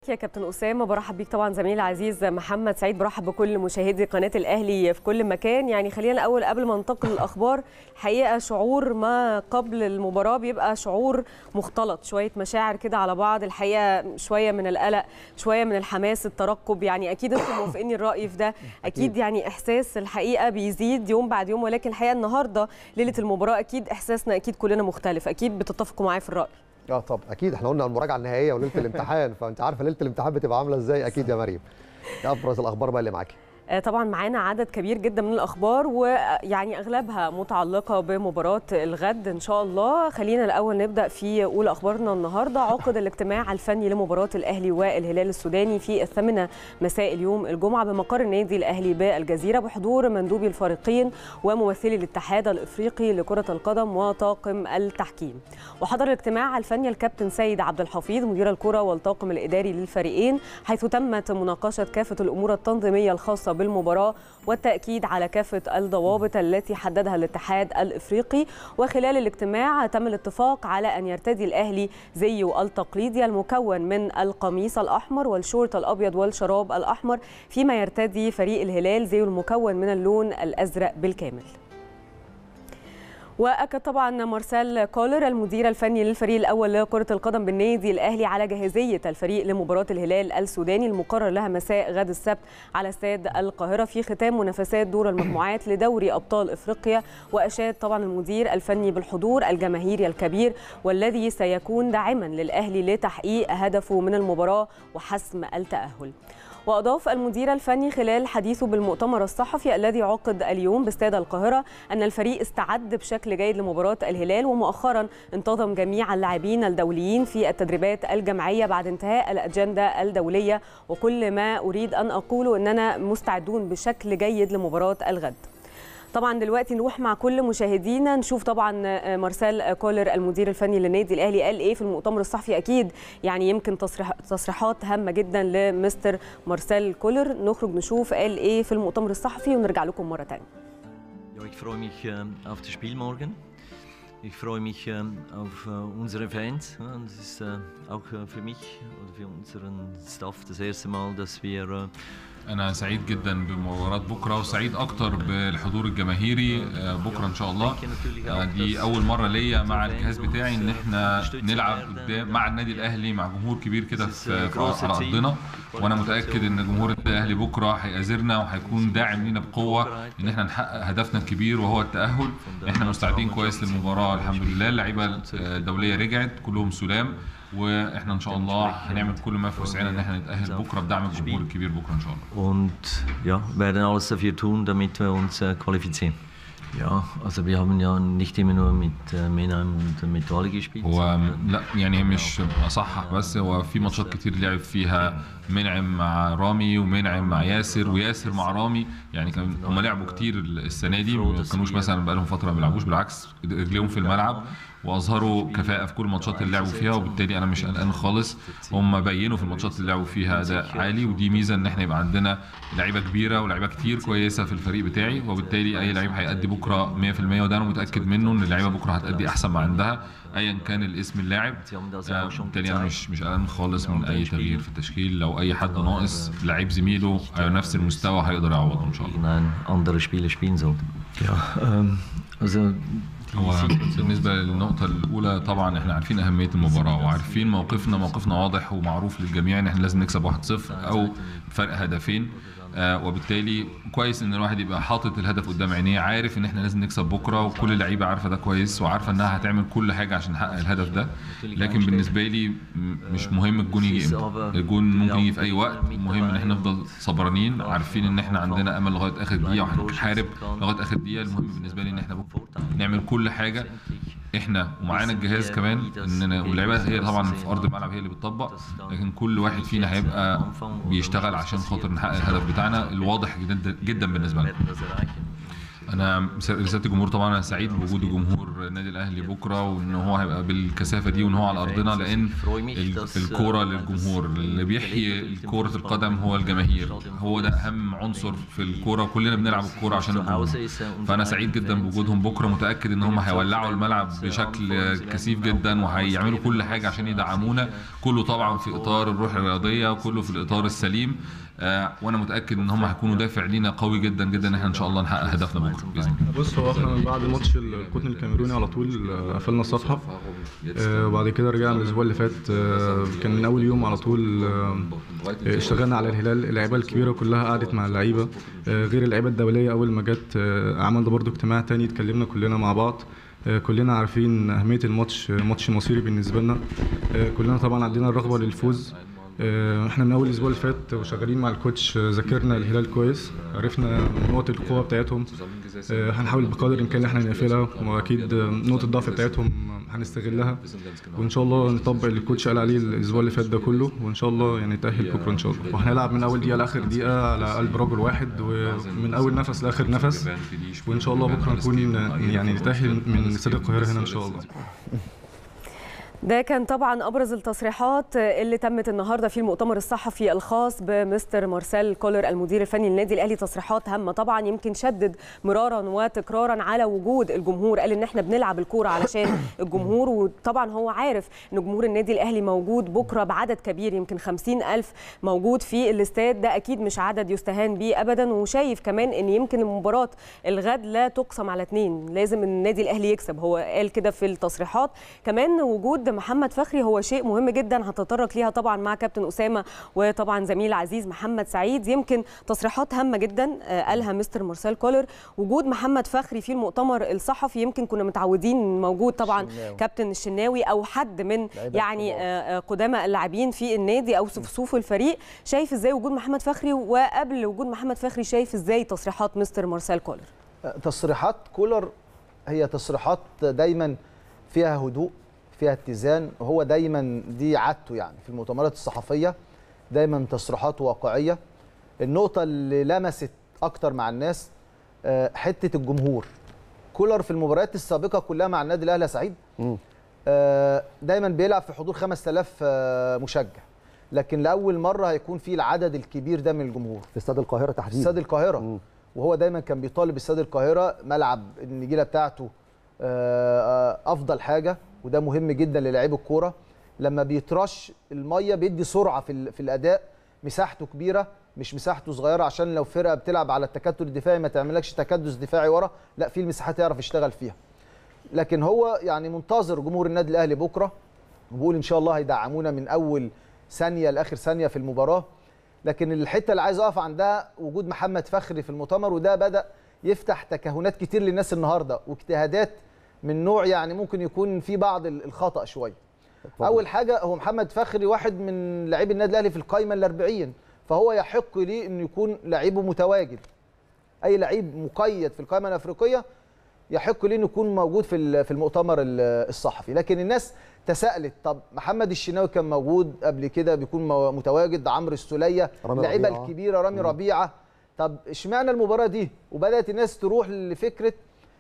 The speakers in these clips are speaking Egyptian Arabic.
يا كابتن اسامه برحب بيك طبعا زميلي العزيز محمد سعيد برحب بكل مشاهدي قناه الاهلي في كل مكان يعني خلينا الاول قبل ما ننتقل للاخبار الحقيقه شعور ما قبل المباراه بيبقى شعور مختلط شويه مشاعر كده على بعض الحقيقه شويه من القلق شويه من الحماس الترقب يعني اكيد انتم موافقيني الراي في ده اكيد يعني احساس الحقيقه بيزيد يوم بعد يوم ولكن الحقيقه النهارده ليله المباراه اكيد احساسنا اكيد كلنا مختلف اكيد بتتفقوا معايا في الراي اه طب اكيد احنا قلنا المراجعه النهائيه وليله الامتحان فانت عارفه ليله الامتحان بتبقى عامله ازاي اكيد يا مريم ابرز الاخبار بقى اللي معاكي طبعا معانا عدد كبير جدا من الاخبار ويعني اغلبها متعلقه بمباراه الغد ان شاء الله خلينا الاول نبدا في اولى اخبارنا النهارده عقد الاجتماع الفني لمباراه الاهلي والهلال السوداني في الثامنه مساء اليوم الجمعه بمقر النادي الاهلي بالجزيره بحضور مندوبي الفريقين وممثلي الاتحاد الافريقي لكره القدم وطاقم التحكيم وحضر الاجتماع الفني الكابتن سيد عبد الحفيظ مدير الكره والطاقم الاداري للفريقين حيث تمت مناقشه كافه الامور التنظيميه الخاصه بالمباراة والتأكيد على كافة الضوابط التي حددها الاتحاد الإفريقي وخلال الاجتماع تم الاتفاق على أن يرتدي الأهلي زيه التقليدي المكون من القميص الأحمر والشورت الأبيض والشراب الأحمر فيما يرتدي فريق الهلال زيه المكون من اللون الأزرق بالكامل واكد طبعا مارسيل كولر المدير الفني للفريق الاول لكره القدم بالنادي الاهلي على جاهزيه الفريق لمباراه الهلال السوداني المقرر لها مساء غد السبت على استاد القاهره في ختام منافسات دور المجموعات لدوري ابطال افريقيا واشاد طبعا المدير الفني بالحضور الجماهيري الكبير والذي سيكون داعما للاهلي لتحقيق هدفه من المباراه وحسم التاهل واضاف المدير الفني خلال حديثه بالمؤتمر الصحفي الذي عقد اليوم باستاد القاهره ان الفريق استعد بشكل جيد لمباراه الهلال ومؤخرا انتظم جميع اللاعبين الدوليين في التدريبات الجماعيه بعد انتهاء الاجنده الدوليه وكل ما اريد ان اقوله اننا مستعدون بشكل جيد لمباراه الغد طبعا دلوقتي نروح مع كل مشاهدينا نشوف طبعا مارسيل كولر المدير الفني للنادي الاهلي قال ايه في المؤتمر الصحفي اكيد يعني يمكن تصريح تصريحات هامه جدا لمستر مارسيل كولر نخرج نشوف قال ايه في المؤتمر الصحفي ونرجع لكم mره ثانيه Ja, ich freue mich äh, auf das Spiel morgen. Ich freue mich äh, auf äh, unsere Fans. Ja, und es ist äh, auch äh, für mich oder für unseren Staff das erste Mal, dass wir äh, انا سعيد جدا بمباراه بكره وسعيد اكتر بالحضور الجماهيري آه، بكره ان شاء الله آه، دي اول مره ليا مع الجهاز بتاعي ان احنا نلعب قدام مع النادي الاهلي مع جمهور كبير كده في في- على ارضنا وانا متاكد ان جمهور النادي الاهلي بكره هيأزرنا وهيكون داعم لينا بقوه ان احنا نحقق هدفنا الكبير وهو التاهل احنا مستعدين كويس للمباراه الحمد لله اللعيبه الدوليه رجعت كلهم سلام واحنا ان شاء الله هنعمل كل ما في وسعنا ان احنا نتاهل بكره بدعم الجمهور الكبير بكره ان شاء الله und ja, werden alles dafür tun, damit wir uns äh, qualifizieren. Ja, also wir haben ja nicht immer nur mit äh, Männern und mit Wally gespielt. هو sondern لا يعني هي مش اصحح بس هو في ماتشات كتير لعب فيها منعم مع رامي ومنعم مع ياسر وياسر مع رامي يعني كان هم لعبوا كتير السنه دي ما كانوش مثلا بقالهم فتره ما بيلعبوش بالعكس رجليهم في الملعب واظهروا كفاءه في كل الماتشات اللي لعبوا فيها وبالتالي انا مش قلقان خالص هم بينوا في الماتشات اللي لعبوا فيها اداء عالي ودي ميزه ان احنا يبقى عندنا لعيبه كبيره ولاعيبه كتير كويسه في الفريق بتاعي وبالتالي اي لعيب هيأدي بكره 100% وده انا متاكد منه ان اللعيبه بكره هتأدي احسن ما عندها ايا كان الاسم اللاعب آه، بالتالي انا مش مش قلقان خالص من اي تغيير في التشكيل لو اي حد ناقص لعيب زميله على نفس المستوى هيقدر يعوضه ان شاء الله ein andere Spieler spielen sollten. Ja, ähm, also die هو Situation بالنسبه للنقطه الاولى طبعا احنا عارفين اهميه المباراه وعارفين موقفنا موقفنا واضح ومعروف للجميع ان احنا لازم نكسب 1-0 او فرق هدفين آه وبالتالي كويس ان الواحد يبقى حاطط الهدف قدام عينيه عارف ان احنا لازم نكسب بكره وكل اللعيبه عارفه ده كويس وعارفه انها هتعمل كل حاجه عشان نحقق الهدف ده لكن بالنسبه لي م- مش مهم الجون يجي امتى الجون ممكن يجي في اي وقت المهم ان احنا نفضل صبرانين عارفين ان احنا عندنا امل لغايه اخر دقيقه وهنحارب لغايه اخر دقيقه المهم بالنسبه لي ان احنا بكره نعمل كل حاجه احنا ومعانا الجهاز كمان اننا واللعيبه هي طبعا في ارض الملعب هي اللي بتطبق لكن كل واحد فينا هيبقى بيشتغل عشان خاطر نحقق الهدف بتاعنا الواضح جدا جدا بالنسبه لنا werden das erreichen. انا رساله الجمهور طبعا انا سعيد بوجود جمهور النادي الاهلي بكره وان هو هيبقى بالكثافه دي وان هو على ارضنا لان ال- الكوره للجمهور اللي بيحيي كره القدم هو الجماهير هو ده اهم عنصر في الكوره كلنا بنلعب الكوره عشان الجمهور فانا سعيد جدا بوجودهم بكره متاكد ان هم هيولعوا الملعب بشكل كثيف جدا وهيعملوا كل حاجه عشان يدعمونا كله طبعا في اطار الروح الرياضيه وكله في الاطار السليم آه، وانا متاكد ان هم هيكونوا دافع لينا قوي جدا جدا ان احنا ان شاء الله نحقق هدفنا بكره باذن الله بص هو احنا بعد ماتش القطن الكاميروني على طول آه، قفلنا الصفحه آه، وبعد كده رجعنا الاسبوع اللي فات آه، كان من اول يوم على طول آه، آه، اشتغلنا على الهلال اللعيبه الكبيره كلها قعدت مع اللعيبه آه، غير اللعيبه الدوليه اول ما جت آه، عملنا برضو اجتماع تاني اتكلمنا كلنا مع بعض آه، كلنا عارفين اهميه الماتش آه، ماتش مصيري بالنسبه لنا آه، كلنا طبعا عندنا الرغبه للفوز آه، احنا من اول الاسبوع اللي فات وشغالين مع الكوتش آه، ذاكرنا الهلال كويس عرفنا نقط القوه بتاعتهم آه، هنحاول بقدر الامكان ان احنا نقفلها واكيد آه، نقطه الضعف بتاعتهم هنستغلها وان شاء الله نطبق اللي الكوتش قال عليه الاسبوع اللي فات ده كله وان شاء الله يعني نتاهل بكره ان شاء الله وهنلعب من اول دقيقه لاخر دقيقه على قلب رجل واحد ومن اول نفس لاخر نفس وان شاء الله بكره نكون يعني نتاهل من استاد القاهره هنا ان شاء الله ده كان طبعا ابرز التصريحات اللي تمت النهارده في المؤتمر الصحفي الخاص بمستر مارسيل كولر المدير الفني للنادي الاهلي تصريحات هامه طبعا يمكن شدد مرارا وتكرارا على وجود الجمهور قال ان احنا بنلعب الكوره علشان الجمهور وطبعا هو عارف ان جمهور النادي الاهلي موجود بكره بعدد كبير يمكن 50 الف موجود في الاستاد ده اكيد مش عدد يستهان به ابدا وشايف كمان ان يمكن المباراه الغد لا تقسم على اثنين لازم النادي الاهلي يكسب هو قال كده في التصريحات كمان وجود محمد فخري هو شيء مهم جدا هتطرق ليها طبعا مع كابتن اسامه وطبعا زميل عزيز محمد سعيد يمكن تصريحات هامه جدا آه، قالها مستر مارسيل كولر وجود محمد فخري في المؤتمر الصحفي يمكن كنا متعودين موجود طبعا الشناوي. كابتن الشناوي او حد من لعيبة يعني الكبار. آه، آه، قدامى اللاعبين في النادي او صفوف الفريق شايف ازاي وجود محمد فخري وقبل وجود محمد فخري شايف ازاي تصريحات مستر مارسيل كولر تصريحات كولر هي تصريحات دايما فيها هدوء فيها اتزان وهو دايما دي عادته يعني في المؤتمرات الصحفيه دايما تصريحات واقعيه النقطه اللي لمست اكتر مع الناس آه، حته الجمهور كولر في المباريات السابقه كلها مع النادي الاهلي يا سعيد مم. آه، دايما بيلعب في حضور 5000 آه، مشجع لكن لاول مره هيكون في العدد الكبير ده من الجمهور في استاد القاهره تحديدا استاد القاهره مم. وهو دايما كان بيطالب استاد القاهره ملعب النجيله بتاعته آه، آه، افضل حاجه وده مهم جدا للاعيب الكوره لما بيترش الميه بيدي سرعه في ال- في الاداء مساحته كبيره مش مساحته صغيره عشان لو فرقه بتلعب على التكتل الدفاعي ما تعملكش تكدس دفاعي ورا لا في المساحات يعرف يشتغل فيها لكن هو يعني منتظر جمهور النادي الاهلي بكره وبقول ان شاء الله هيدعمونا من اول ثانيه لاخر ثانيه في المباراه لكن الحته اللي عايز اقف عندها وجود محمد فخري في المؤتمر وده بدا يفتح تكهنات كتير للناس النهارده واجتهادات من نوع يعني ممكن يكون في بعض ال- الخطا شويه اتفضل. اول حاجه هو محمد فخري واحد من لاعبي النادي الاهلي في القائمه الأربعين فهو يحق ليه انه يكون لعيبه متواجد اي لعيب مقيد في القائمه الافريقيه يحق ليه انه يكون موجود في ال- في المؤتمر ال- الصحفي لكن الناس تساءلت طب محمد الشناوي كان موجود قبل كده بيكون مو- متواجد عمرو السوليه رامي اللعيبه ربيعة. الكبيره رامي ربيعه طب اشمعنى المباراه دي وبدات الناس تروح لفكره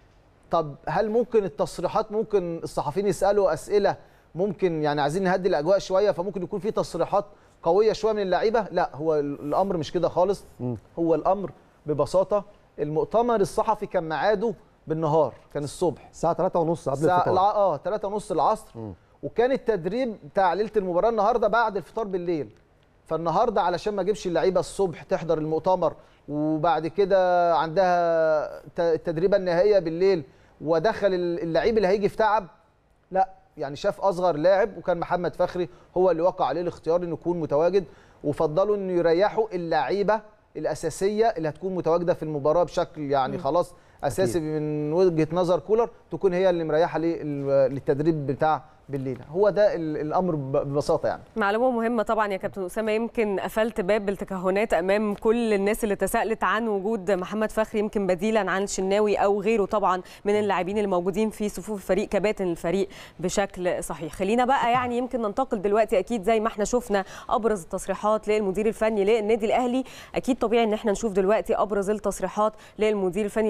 طب هل ممكن التصريحات ممكن الصحفيين يسالوا اسئله ممكن يعني عايزين نهدي الاجواء شويه فممكن يكون في تصريحات قويه شويه من اللعيبه لا هو ال- الامر مش كده خالص مم. هو الامر ببساطه المؤتمر الصحفي كان ميعاده بالنهار كان الصبح الساعه 3 ونص قبل الساعة الفطار الع- اه 3 ونص العصر مم. وكان التدريب بتاع ليله المباراه النهارده بعد الفطار بالليل فالنهارده علشان ما اجيبش اللعيبه الصبح تحضر المؤتمر وبعد كده عندها ت- التدريبه النهائيه بالليل ودخل ال- اللعيب اللي هيجي في تعب لا يعني شاف اصغر لاعب وكان محمد فخري هو اللي وقع عليه الاختيار انه يكون متواجد وفضلوا انه يريحوا اللعيبه الاساسيه اللي هتكون متواجده في المباراه بشكل يعني خلاص اساسي من وجهه نظر كولر تكون هي اللي مريحه ليه ال- للتدريب بتاع بالليل هو ده ال- الامر ب- ببساطه يعني معلومة مهمة طبعا يا كابتن أسامة يمكن قفلت باب التكهنات أمام كل الناس اللي تساءلت عن وجود محمد فخري يمكن بديلا عن الشناوي أو غيره طبعا من اللاعبين الموجودين في صفوف الفريق كباتن الفريق بشكل صحيح خلينا بقى يعني يمكن ننتقل دلوقتي أكيد زي ما احنا شفنا أبرز التصريحات للمدير الفني للنادي الأهلي أكيد طبيعي إن احنا نشوف دلوقتي أبرز التصريحات للمدير الفني للهلال السوداني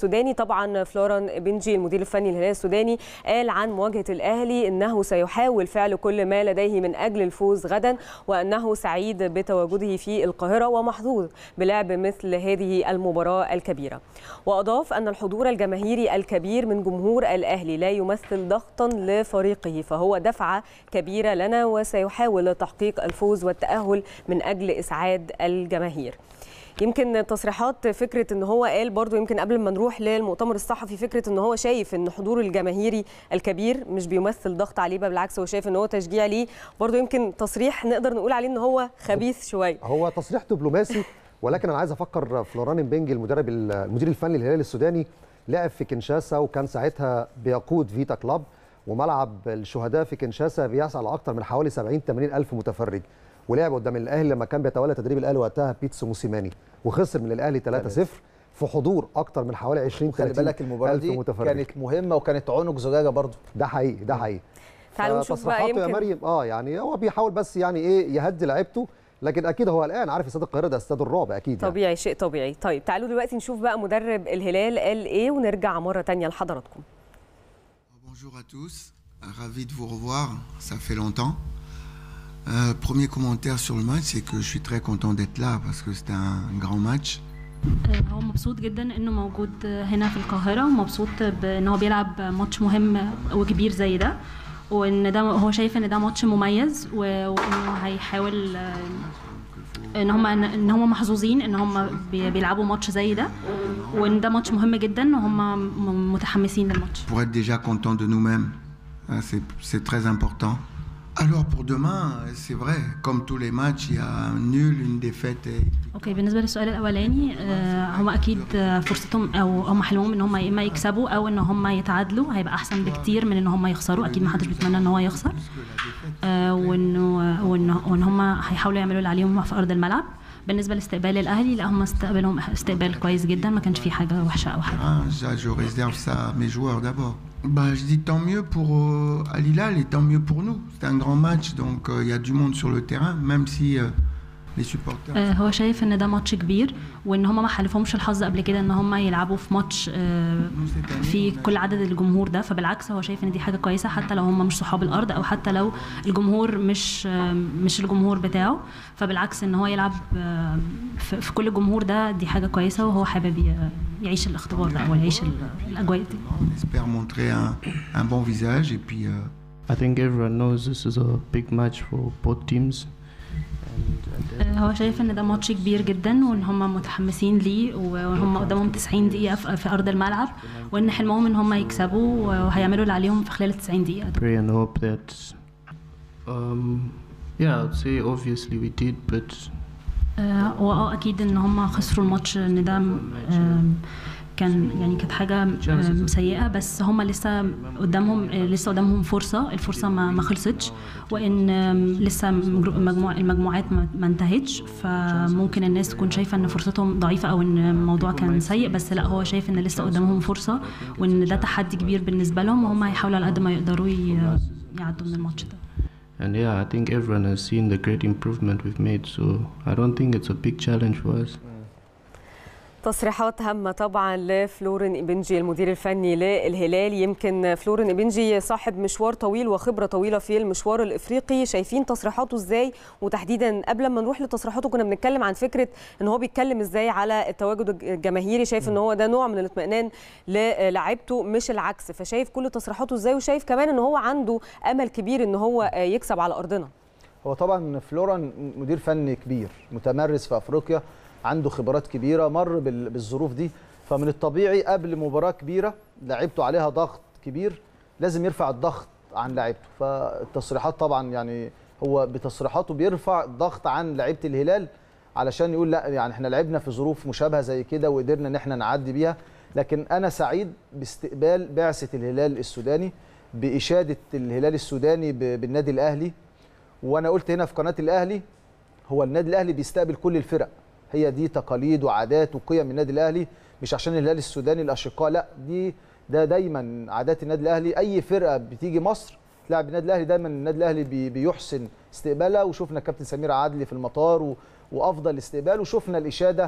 السوداني طبعا فلوران بنجي المدير الفني للهلال السوداني قال عن مواجهه الاهلي انه سيحاول فعل كل ما لديه من اجل الفوز غدا وانه سعيد بتواجده في القاهره ومحظوظ بلعب مثل هذه المباراه الكبيره واضاف ان الحضور الجماهيري الكبير من جمهور الاهلي لا يمثل ضغطا لفريقه فهو دفعه كبيره لنا وسيحاول تحقيق الفوز والتاهل من اجل اسعاد الجماهير يمكن تصريحات فكره ان هو قال برضو يمكن قبل ما نروح للمؤتمر الصحفي فكره ان هو شايف ان حضور الجماهيري الكبير مش بيمثل ضغط عليه بل بالعكس هو شايف ان هو تشجيع ليه برضو يمكن تصريح نقدر نقول عليه ان هو خبيث شويه هو تصريح دبلوماسي ولكن انا عايز افكر فلوران بنجي المدرب المدير الفني للهلال السوداني لعب في كنشاسا وكان ساعتها بيقود فيتا كلاب وملعب الشهداء في كنشاسا بيسع لاكثر من حوالي 70 80 الف متفرج ولعب قدام الاهلي لما كان بيتولى تدريب الاهلي وقتها بيتسو موسيماني وخسر من الاهلي 3-0 في حضور اكتر من حوالي 20 خلي 30 بالك المباراه ألف دي متفرج كانت مهمه وكانت عنق زجاجه برضو ده حقيقي ده حقيقي تعالوا نشوف بقى فتصريحاته يا يمكن مريم اه يعني هو بيحاول بس يعني ايه يهدي لعيبته لكن اكيد هو الان عارف استاد القاهره ده استاد الرعب اكيد يعني. طبيعي شيء طبيعي طيب تعالوا دلوقتي نشوف بقى مدرب الهلال قال ايه ونرجع مره تانية لحضراتكم Bonjour à tous, ravi de vous revoir, ça fait longtemps. Euh, premier commentaire sur le match, c'est que je suis très content d'être là parce que c'était un grand match. آه، هو مبسوط جدا انه موجود هنا في القاهره ومبسوط بان هو بيلعب ماتش مهم وكبير زي ده وان ده هو شايف ان ده ماتش مميز و- وانه هيحاول آه، ان هم ان هم محظوظين ان هم بي- بيلعبوا ماتش زي ده وان ده ماتش مهم جدا وهم م- متحمسين للماتش Pour être déjà content de nous-mêmes, hein, c'est c'est très important. Alors pour demain, c'est vrai, comme tous les matchs, il y a un nul, une défaite et اوكي بالنسبه للسؤال الاولاني آه، هم اكيد آه، فرصتهم او هم حلمهم ان هم يا اما يكسبوا او ان هم يتعادلوا هيبقى احسن بكتير من ان هم يخسروا اكيد ما حدش بيتمنى ان هو يخسر آه، وانه وانه وان هم هيحاولوا يعملوا اللي عليهم في ارض الملعب بالنسبه لاستقبال الاهلي لا هم استقبالهم استقبال كويس جدا ما كانش فيه حاجه وحشه او حاجه Ah, ça, je réserve ça à mes joueurs d'abord. Bah, je dis tant mieux pour euh, Al Hilal et tant mieux pour nous. C'est un grand match, donc euh, il y a du monde sur le terrain, même si euh, les supporters. آه، هو شايف ان ده ماتش كبير وان هم ما حالفهمش الحظ قبل كده ان هم يلعبوا في ماتش آه، في كل عدد الجمهور ده فبالعكس هو شايف ان دي حاجه كويسه حتى لو هم مش صحاب الارض او حتى لو الجمهور مش آه، مش الجمهور بتاعه فبالعكس ان هو يلعب آه، في في كل الجمهور ده دي حاجه كويسه وهو حابب ي- يعيش الاختبار ده او يعيش ال- الاجواء دي On espère montrer un, un bon visage et puis. euh, I think everyone knows this is a big match for both teams. آه، هو شايف ان ده ماتش كبير جدا وان هم متحمسين ليه وهم قدامهم 90 دقيقه في في ارض الملعب وان حلمهم ان هم يكسبوا وهيعملوا اللي عليهم في خلال ال 90 دقيقه دول. Pray and hope that. Um, yeah, I'd say obviously we did, but آه، هو اه اكيد ان هم خسروا الماتش ان ده آم، كان يعني كانت حاجه آم، سيئه بس هم لسه قدامهم آه، لسه قدامهم فرصه الفرصه ما ما خلصتش وان آم، لسه مجرو- مجموع المجموعات ما ما انتهتش فممكن الناس تكون شايفه ان فرصتهم ضعيفه او ان الموضوع كان سيء بس لا هو شايف ان لسه قدامهم فرصه وان ده تحدي كبير بالنسبه لهم وهم هيحاولوا على قد ما يقدروا ي- يعدوا من الماتش ده and yeah, I think everyone has seen the great improvement we've made. So I don't think it's a big challenge for us. تصريحات هامة طبعا لفلورن إبنجي المدير الفني للهلال يمكن فلورن إبنجي صاحب مشوار طويل وخبرة طويلة في المشوار الإفريقي شايفين تصريحاته إزاي وتحديدا قبل ما نروح لتصريحاته كنا بنتكلم عن فكرة إن هو بيتكلم إزاي على التواجد الجماهيري شايف إن هو ده نوع من الاطمئنان للاعيبته مش العكس فشايف كل تصريحاته إزاي وشايف كمان إن هو عنده أمل كبير إن هو يكسب على أرضنا هو طبعا فلوران مدير فني كبير متمرس في افريقيا عنده خبرات كبيره مر بال- بالظروف دي فمن الطبيعي قبل مباراه كبيره لعيبته عليها ضغط كبير لازم يرفع الضغط عن لعيبته فالتصريحات طبعا يعني هو بتصريحاته بيرفع الضغط عن لعيبه الهلال علشان يقول لا يعني احنا لعبنا في ظروف مشابهه زي كده وقدرنا ان احنا نعدي بيها لكن انا سعيد باستقبال بعثه الهلال السوداني باشاده الهلال السوداني ب- بالنادي الاهلي وانا قلت هنا في قناه الاهلي هو النادي الاهلي بيستقبل كل الفرق هي دي تقاليد وعادات وقيم النادي الاهلي مش عشان الهلال السوداني الاشقاء لا دي ده دايما عادات النادي الاهلي اي فرقه بتيجي مصر تلعب النادي الاهلي دايما النادي الاهلي بي بيحسن استقبالها وشفنا كابتن سمير عدلي في المطار و... وافضل استقبال وشفنا الاشاده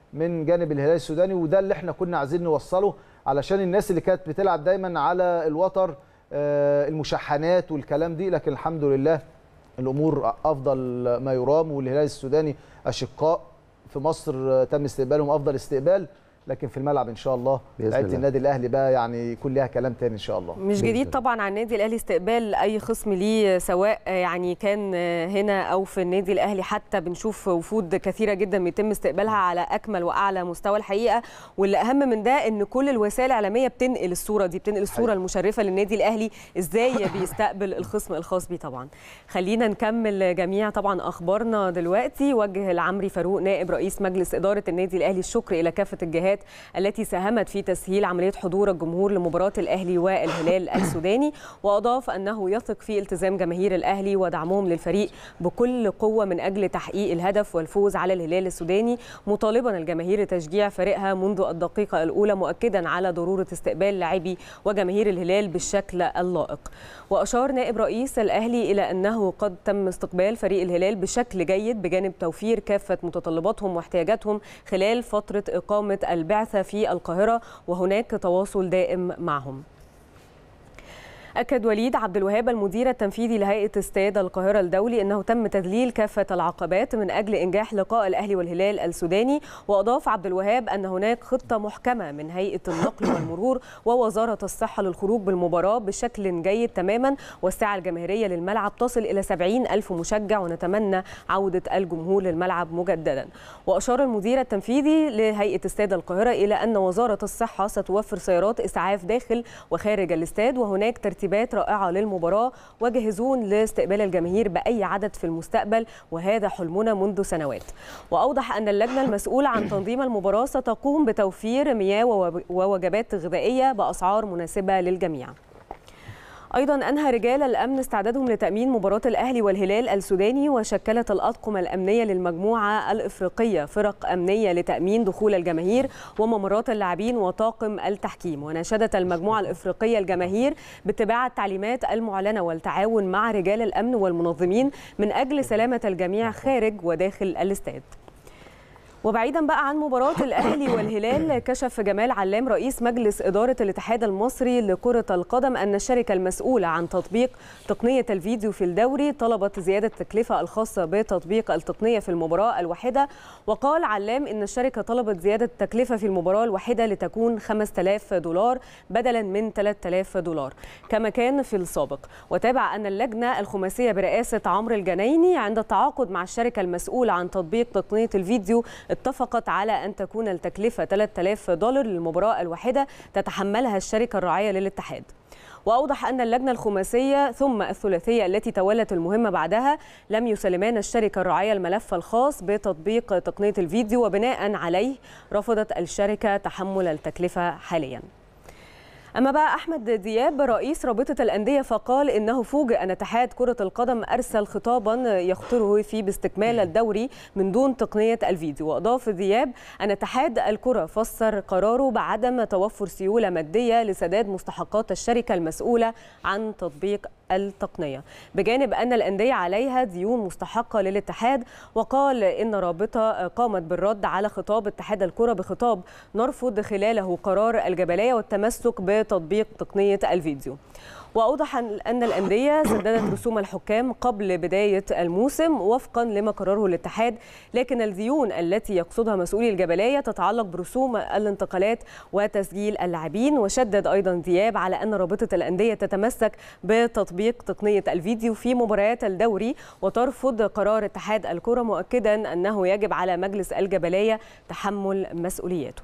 من جانب الهلال السوداني وده اللي احنا كنا عايزين نوصله علشان الناس اللي كانت بتلعب دايما على الوتر آه، المشحنات والكلام دي لكن الحمد لله الامور افضل ما يرام والهلال السوداني اشقاء في مصر آه، تم استقبالهم افضل استقبال لكن في الملعب ان شاء الله بإذن لعيبه الله. النادي الاهلي بقى يعني يكون ليها كلام تاني ان شاء الله مش جديد طبعا على النادي الاهلي استقبال اي خصم ليه سواء يعني كان هنا او في النادي الاهلي حتى بنشوف وفود كثيره جدا بيتم استقبالها على اكمل واعلى مستوى الحقيقه واللي اهم من ده ان كل الوسائل الاعلاميه بتنقل الصوره دي بتنقل الصوره المشرفه للنادي الاهلي ازاي بيستقبل الخصم الخاص بيه طبعا خلينا نكمل جميع طبعا اخبارنا دلوقتي وجه العمري فاروق نائب رئيس مجلس اداره النادي الاهلي الشكر الى كافه الجهات التي ساهمت في تسهيل عمليه حضور الجمهور لمباراه الاهلي والهلال السوداني واضاف انه يثق في التزام جماهير الاهلي ودعمهم للفريق بكل قوه من اجل تحقيق الهدف والفوز على الهلال السوداني مطالبا الجماهير تشجيع فريقها منذ الدقيقه الاولى مؤكدا على ضروره استقبال لاعبي وجماهير الهلال بالشكل اللائق واشار نائب رئيس الاهلي الى انه قد تم استقبال فريق الهلال بشكل جيد بجانب توفير كافه متطلباتهم واحتياجاتهم خلال فتره اقامه البعثه في القاهره وهناك تواصل دائم معهم أكد وليد عبد الوهاب المدير التنفيذي لهيئة استاد القاهرة الدولي أنه تم تذليل كافة العقبات من أجل إنجاح لقاء الأهلي والهلال السوداني وأضاف عبد الوهاب أن هناك خطة محكمة من هيئة النقل والمرور ووزارة الصحة للخروج بالمباراة بشكل جيد تماما والساعة الجماهيرية للملعب تصل إلى 70 ألف مشجع ونتمنى عودة الجمهور للملعب مجددا وأشار المدير التنفيذي لهيئة استاد القاهرة إلى أن وزارة الصحة ستوفر سيارات إسعاف داخل وخارج الاستاد وهناك ترتيبات رائعة للمباراة وجاهزون لاستقبال الجماهير بأي عدد في المستقبل وهذا حلمنا منذ سنوات وأوضح أن اللجنة المسؤولة عن تنظيم المباراة ستقوم بتوفير مياه ووب- ووجبات غذائية بأسعار مناسبة للجميع ايضا انهى رجال الامن استعدادهم لتامين مباراه الاهلي والهلال السوداني وشكلت الاطقم الامنيه للمجموعه الافريقيه فرق امنيه لتامين دخول الجماهير وممرات اللاعبين وطاقم التحكيم وناشدت المجموعه الافريقيه الجماهير باتباع التعليمات المعلنه والتعاون مع رجال الامن والمنظمين من اجل سلامه الجميع خارج وداخل الاستاد وبعيدا بقى عن مباراة الأهلي والهلال كشف جمال علام رئيس مجلس إدارة الاتحاد المصري لكرة القدم أن الشركة المسؤولة عن تطبيق تقنية الفيديو في الدوري طلبت زيادة التكلفة الخاصة بتطبيق التقنية في المباراة الواحدة وقال علام أن الشركة طلبت زيادة التكلفة في المباراة الواحدة لتكون 5000 دولار بدلا من 3000 دولار كما كان في السابق وتابع أن اللجنة الخماسية برئاسة عمرو الجنايني عند التعاقد مع الشركة المسؤولة عن تطبيق تقنية الفيديو اتفقت على أن تكون التكلفة 3000 دولار للمباراة الواحدة تتحملها الشركة الراعية للاتحاد وأوضح أن اللجنة الخماسية ثم الثلاثية التي تولت المهمة بعدها لم يسلمان الشركة الراعية الملف الخاص بتطبيق تقنية الفيديو وبناء عليه رفضت الشركة تحمل التكلفة حالياً أما بقى أحمد دياب رئيس رابطة الأندية فقال إنه فوجئ أن اتحاد كرة القدم أرسل خطابا يخطره فيه باستكمال الدوري من دون تقنية الفيديو وأضاف دياب أن اتحاد الكرة فسر قراره بعدم توفر سيولة مادية لسداد مستحقات الشركة المسؤولة عن تطبيق التقنية بجانب أن الأندية عليها ديون مستحقة للاتحاد وقال إن رابطة قامت بالرد على خطاب اتحاد الكرة بخطاب نرفض خلاله قرار الجبلية والتمسك بتطبيق تقنية الفيديو وأوضح أن الأندية سددت رسوم الحكام قبل بداية الموسم وفقا لما قرره الاتحاد لكن الديون التي يقصدها مسؤولي الجبلية تتعلق برسوم الانتقالات وتسجيل اللاعبين وشدد أيضا دياب على أن رابطة الأندية تتمسك بتطبيق تقنية الفيديو في مباريات الدوري وترفض قرار اتحاد الكرة مؤكدا أنه يجب على مجلس الجبلية تحمل مسؤولياته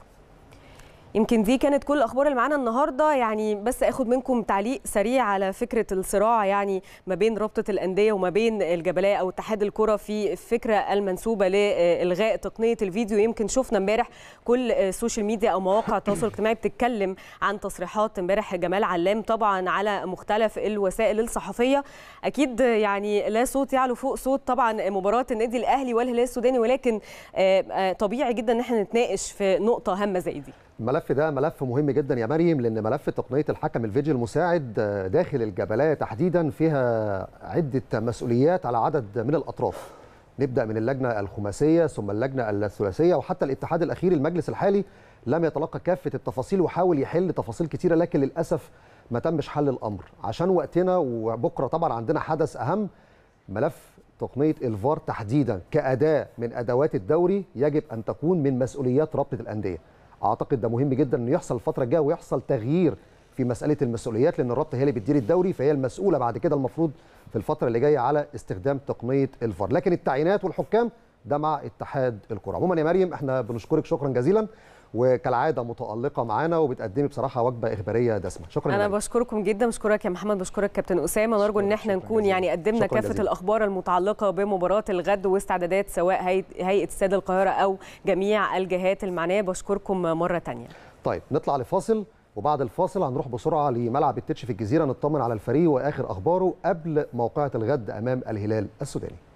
يمكن دي كانت كل الاخبار اللي معانا النهارده يعني بس اخد منكم تعليق سريع على فكره الصراع يعني ما بين رابطه الانديه وما بين الجبليه او اتحاد الكره في الفكره المنسوبه لالغاء تقنيه الفيديو يمكن شفنا امبارح كل السوشيال ميديا او مواقع التواصل الاجتماعي بتتكلم عن تصريحات امبارح جمال علام طبعا على مختلف الوسائل الصحفيه اكيد يعني لا صوت يعلو فوق صوت طبعا مباراه النادي الاهلي والهلال السوداني ولكن طبيعي جدا ان احنا نتناقش في نقطه هامه زي دي الملف ده ملف مهم جدا يا مريم لان ملف تقنيه الحكم الفيديو المساعد داخل الجبليه تحديدا فيها عده مسؤوليات على عدد من الاطراف نبدا من اللجنه الخماسيه ثم اللجنه الثلاثيه وحتى الاتحاد الاخير المجلس الحالي لم يتلقى كافه التفاصيل وحاول يحل تفاصيل كتيره لكن للاسف ما تمش حل الامر عشان وقتنا وبكره طبعا عندنا حدث اهم ملف تقنيه الفار تحديدا كاداه من ادوات الدوري يجب ان تكون من مسؤوليات رابطه الانديه اعتقد ده مهم جدا انه يحصل الفتره الجايه ويحصل تغيير في مساله المسؤوليات لان الرابطه هي اللي بتدير الدوري فهي المسؤوله بعد كده المفروض في الفتره اللي جايه على استخدام تقنيه الفار لكن التعيينات والحكام ده مع اتحاد الكره عموما يا مريم احنا بنشكرك شكرا جزيلا وكالعاده متالقه معانا وبتقدمي بصراحه وجبه اخباريه دسمه شكرا انا مريم. بشكركم جدا بشكرك يا محمد بشكرك كابتن اسامه نرجو ان احنا نكون يعني قدمنا شكراً كافه جزيلاً. الاخبار المتعلقه بمباراه الغد واستعدادات سواء هيئه هيئة استاد القاهره او جميع الجهات المعنيه بشكركم مره ثانيه طيب نطلع لفاصل وبعد الفاصل هنروح بسرعه لملعب التتش في الجزيره نطمن على الفريق واخر اخباره قبل موقعه الغد امام الهلال السوداني